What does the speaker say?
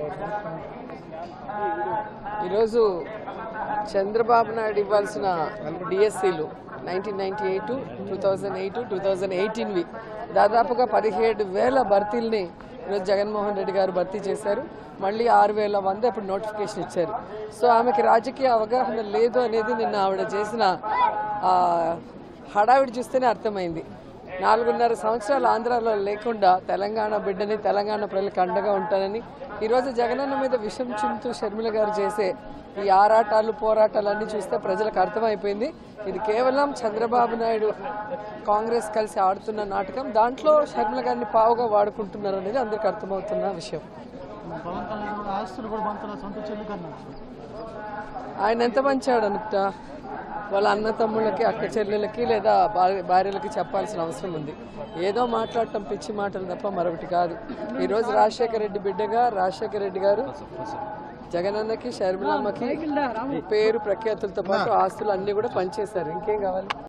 ఈరోజు చంద్రబాబు నాయుడు ఇవ్వాల్సిన డిఎస్సీలు nineteen ninety eight two thousand eight two thousand ఎయిటీన్వి దాదాపుగా పదిహేడు వేల భర్తీల్ని ఈరోజు జగన్మోహన్ రెడ్డి గారు భర్తీ చేశారు మళ్ళీ ఆరు వేల మంది అప్పుడు నోటిఫికేషన్ ఇచ్చారు సో ఆమెకి రాజకీయ అవగాహన లేదు అనేది నిన్న ఆవిడ చేసిన ఆ, హడావిడి చూస్తేనే అర్థమైంది నాలుగున్నర సంవత్సరాలు ఆంధ్రాలో లేకుండా తెలంగాణ బిడ్డని తెలంగాణ ప్రజలకు అండగా ఉంటానని ఈరోజు జగనన్న మీద విషం చింతూ షర్మిల గారు చేసే ఈ ఆరాటాలు పోరాటాలు అన్నీ చూస్తే ప్రజలకు అర్థమైపోయింది ఇది కేవలం చంద్రబాబు నాయుడు కాంగ్రెస్ కలిసి ఆడుతున్న నాటకం దాంట్లో షర్మిల గారిని పావుగా వాడుకుంటున్నారు అనేది అందరికీ అర్థమవుతున్న విషయం పవన్ కళ్యాణ్ కూడా ఆస్తులు కూడా పంతుల సొంత చెల్లి కన్నా ఆయన ఎంత మంచాడు అనుకుంటా వాళ్ళ అన్న తమ్ముళ్ళకి అక్క చెల్లెలకి లేదా భార్య- భార్యలకి చెప్పాల్సిన అవసరం ఉంది ఏదో మాట్లాడటం పిచ్చి మాటలు తప్ప మరొకటి కాదు ఈరోజు రాజశేఖర రెడ్డి బిడ్డగా రాజశేఖర రెడ్డి గారు జగనన్నకి షర్మిలమ్మకి పేరు ప్రఖ్యాతులతో పాటు ఆస్తులు అన్ని కూడా పనిచేశారు ఇంకేం కావాలి